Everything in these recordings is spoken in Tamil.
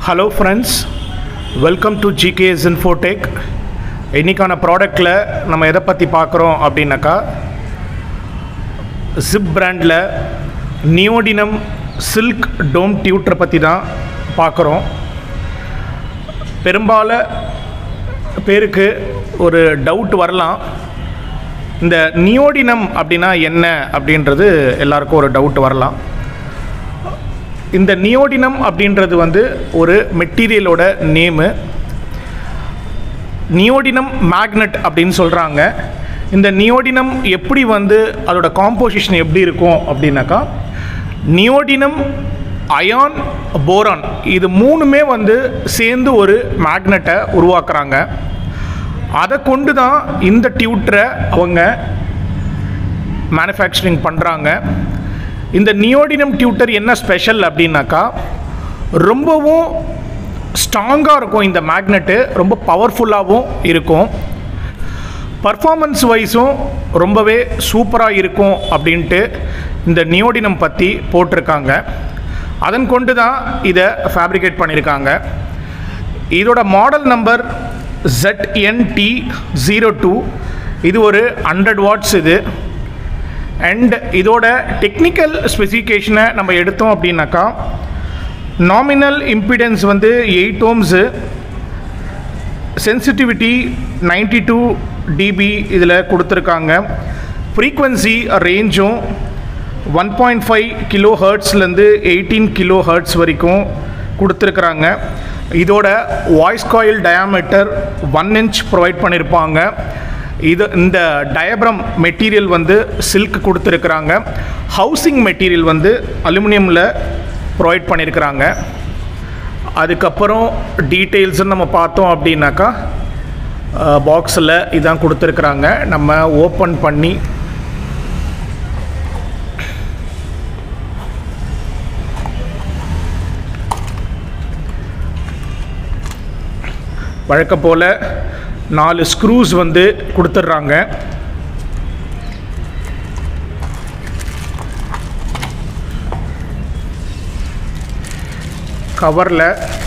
hello friends welcome to GKS Infotech இன்றைக்கான ப்ராடக்டில் நம்ம எதை பற்றி பார்க்குறோம் அப்படின்னாக்கா ஜிப் பிராண்டில் நியோடினம் சில்க் டோம் டியூட்டரை பற்றி தான் பார்க்குறோம் பெரும்பால பேருக்கு ஒரு டவுட் வரலாம் இந்த நியோடினம் அப்படின்னா என்ன அப்படின்றது எல்லாருக்கும் ஒரு டவுட் வரலாம் இந்த நியோடினம் அப்படின்றது வந்து ஒரு மெட்டீரியலோட நேமு நியோடினம் மேக்னெட் அப்படின்னு சொல்கிறாங்க இந்த நியோடினம் எப்படி வந்து அதோட காம்போசிஷன் எப்படி இருக்கும் அப்படின்னாக்கா நியோடினம் அயான் போரான் இது மூணுமே வந்து சேர்ந்து ஒரு மேக்னெட்டை உருவாக்குறாங்க அதை கொண்டு தான் இந்த டியூட்டரை அவங்க மேனுஃபேக்சரிங் பண்ணுறாங்க இந்த நியோடினம் டியூட்டர் என்ன ஸ்பெஷல் அப்படின்னாக்கா ரொம்பவும் ஸ்ட்ராங்காக இருக்கும் இந்த மேக்னெட்டு ரொம்ப பவர்ஃபுல்லாகவும் இருக்கும் பர்ஃபார்மன்ஸ் வைஸும் ரொம்பவே சூப்பராக இருக்கும் அப்படின்ட்டு இந்த நியோடினம் பற்றி போட்டிருக்காங்க அதன் கொண்டு தான் இதை ஃபேப்ரிகேட் பண்ணியிருக்காங்க இதோட model number ZNT zero two இது ஒரு ஹண்ட்ரட் வாட்ஸ் இது அண்ட் இதோட டெக்னிக்கல் ஸ்பெசிஃபிகேஷனை நம்ம எடுத்தோம் அப்படின்னாக்கா நாமினல் இம்பிடன்ஸ் வந்து eight ohms sensitivity ninety two dB இதில் கொடுத்துருக்காங்க ஃப்ரீக்வன்சி ரேஞ்சும் ஒன் பாயிண்ட் ஃபைவ் கிலோ ஹர்ட்ஸ்லேருந்து எயிட்டீன் கிலோ ஹர்ட்ஸ் வரைக்கும் கொடுத்துருக்குறாங்க இதோட voice coil diameter one inch provide பண்ணியிருப்பாங்க இது இந்த டயப்ரம் மெட்டீரியல் வந்து சில்க் கொடுத்துருக்குறாங்க ஹவுசிங் மெட்டீரியல் வந்து அலுமினியமில் ப்ரொவைட் பண்ணியிருக்கிறாங்க அதுக்கப்புறம் டீட்டெயில்ஸ்னு நம்ம பார்த்தோம் அப்படின்னாக்கா பாக்ஸில் இதான் கொடுத்துருக்குறாங்க நம்ம ஓப்பன் பண்ணி வழக்கம் போல் நாலு ஸ்க்ரூஸ் வந்து கொடுத்துட்றாங்க கவரில்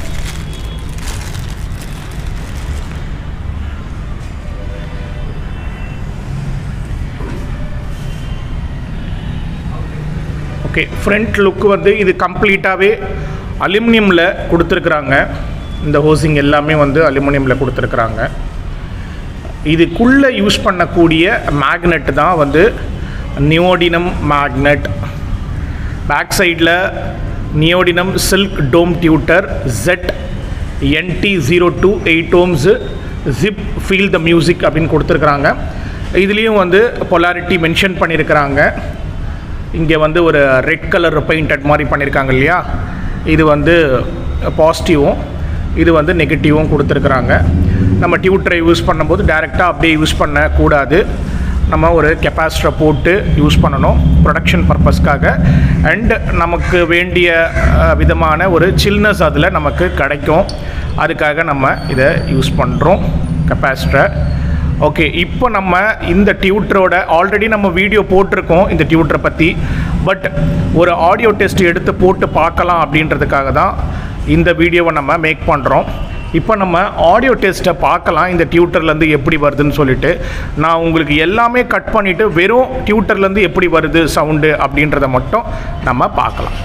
ஓகே ஃப்ரண்ட் லுக் வந்து இது கம்ப்ளீட்டாகவே அலுமினியமில் கொடுத்துருக்குறாங்க இந்த ஹோசிங் எல்லாமே வந்து அலுமினியமில் கொடுத்துருக்குறாங்க இதுக்குள்ளே யூஸ் பண்ணக்கூடிய மேக்னெட் தான் வந்து நியோடினம் மேக்னெட் பேக் சைடில் neodymium silk dome tweeter Z NT zero two eight ohms ஜிப் ஃபீல் த மியூசிக் அப்படின்னு கொடுத்துருக்குறாங்க இதுலேயும் வந்து பொலாரிட்டி மென்ஷன் பண்ணியிருக்கிறாங்க இங்கே வந்து ஒரு ரெட் கலர் பெயிண்டட் மாதிரி பண்ணியிருக்காங்க இல்லையா இது வந்து பாசிட்டிவும் இது வந்து நெகட்டிவும் கொடுத்துருக்குறாங்க நம்ம டியூட்டரை யூஸ் பண்ணும்போது டைரெக்டாக அப்படியே யூஸ் பண்ணக்கூடாது நம்ம ஒரு கெப்பாசிட்டரை போட்டு யூஸ் பண்ணணும் ப்ரொடக்ஷன் பர்பஸ்க்காக அண்ட் நமக்கு வேண்டிய விதமான ஒரு சில்னஸ் அதில் நமக்கு கிடைக்கும் அதுக்காக நம்ம இதை யூஸ் பண்ணுறோம் கெப்பாசிட்டரை ஓகே இப்போ நம்ம இந்த டியூட்டரோட ஆல்ரெடி நம்ம வீடியோ போட்டிருக்கோம் இந்த டியூட்டரை பற்றி பட் ஒரு ஆடியோ டெஸ்ட் எடுத்து போட்டு பார்க்கலாம் அப்படின்றதுக்காக தான் இந்த வீடியோவை நம்ம மேக் பண்ணுறோம் இப்போ நம்ம ஆடியோ டெஸ்ட்டை பார்க்கலாம் இந்த டியூட்டர்லேருந்து எப்படி வருதுன்னு சொல்லிட்டு நான் உங்களுக்கு எல்லாமே கட் பண்ணிவிட்டு வெறும் டியூட்டர்லேருந்து எப்படி வருது சவுண்டு அப்படின்றத மட்டும் நம்ம பார்க்கலாம்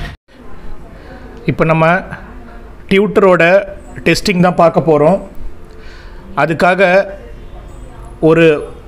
இப்போ நம்ம டியூட்டரோட டெஸ்டிங் தான் பார்க்க போகிறோம் அதுக்காக ஒரு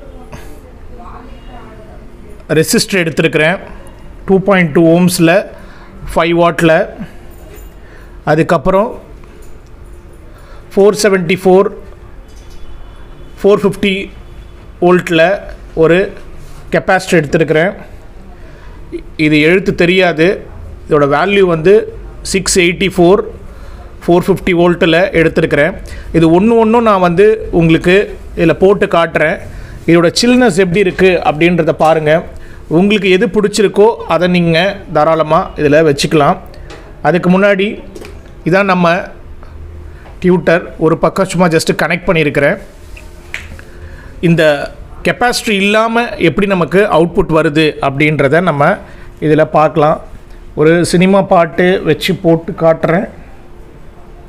ரெசிஸ்டர் எடுத்திருக்கிறேன் டூ பாயிண்ட் டூ ஓம்ஸில் ஃபைவ் வாட்டில் அதுக்கப்புறம் four seventy four four fifty வோல்ட்டில் ஒரு கெப்பாசிட்டர் எடுத்திருக்கிறேன் இது எழுத்து தெரியாது இதோட வேல்யூ வந்து six eighty four four fifty வோல்ட்டில் எடுத்திருக்கிறேன் இது ஒன்று ஒன்றும் நான் வந்து உங்களுக்கு இதில் போட்டு காட்டுறேன் இதோட சில்னஸ் எப்படி இருக்குது அப்படின்றத பாருங்கள் உங்களுக்கு எது பிடிச்சிருக்கோ அதை நீங்கள் தாராளமாக இதில் வச்சுக்கலாம் அதுக்கு முன்னாடி இதான் நம்ம டியூட்டர் ஒரு பக்கம் சும்மா ஜஸ்ட்டு கனெக்ட் பண்ணியிருக்கிறேன் இந்த கெப்பாசிட்டி இல்லாமல் எப்படி நமக்கு அவுட்புட் வருது அப்படின்றத நம்ம இதில் பார்க்கலாம் ஒரு சினிமா பாட்டு வச்சு போட்டு காட்டுறேன்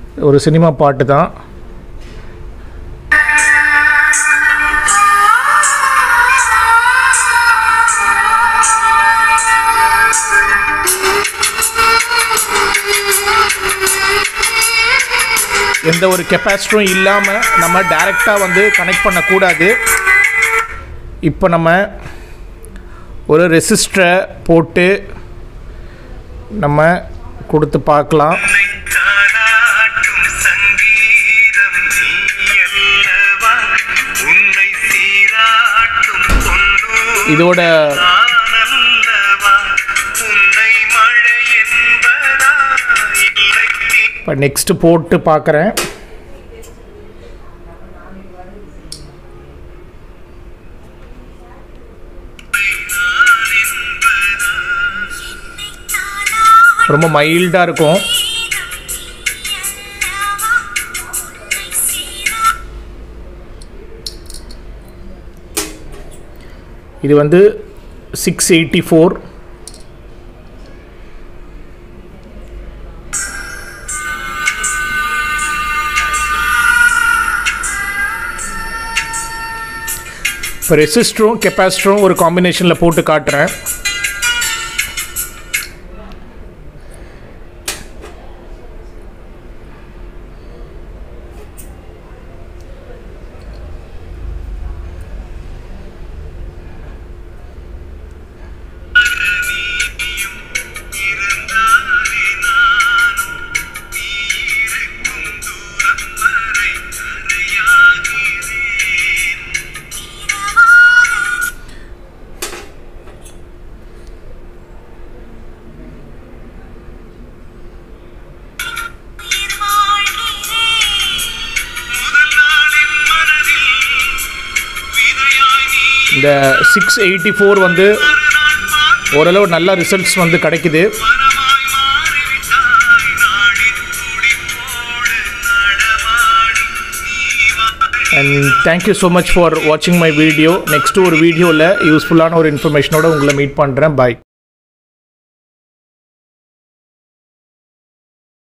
ஒரு சினிமா பாட்டு தான் எந்த ஒரு கெப்பாசிட்டரும் இல்லாமல் நம்ம டைரெக்டாக வந்து கனெக்ட் பண்ணக்கூடாது இப்போ நம்ம ஒரு ரெசிஸ்டரை போட்டு நம்ம கொடுத்து பார்க்கலாம் தாலாட்டும் சங்கீதம் நீ அல்லவா உன்னை சீராட்டும் பொன்னூர் இதோட நானல்லவா உன்னை மழை என்பதா இல்லை தீ இப்போ நெக்ஸ்ட் போட்டு பார்க்குறேன் ரொம்ப மைல்டாக இருக்கும் இது வந்து சிக்ஸ் எயிட்டி ஃபோர் இப்போ ரெசிஸ்டரும் கெப்பாசிட்டரும் ஒரு காம்பினேஷனில் போட்டு காட்டுறேன் இருந்தாலே நானும் நீ இருக்கும் தூரம் வரை கரையாகிறேன் முதல் நாளின் மனதில் விதையாய் நீ இந்த சிக்ஸ் எயிட்டி ஃபோர் வந்து மறுநாள் பார்த்து ஓரளவு நல்ல ரிசல்ட்ஸ் வந்து கிடைக்குது மரமாய் மாறிவிட்டாய் நாடித் துடிப்போடு நடமாடி நீ வாழ் and thank you so much for வாட்சிங் மை வீடியோ நெக்ஸ்ட்டு ஒரு வீடியோவில் யூஸ்ஃபுல்லான ஒரு இன்ஃபர்மேஷனோட உங்களை மீட் பண்ணுறேன் பாய்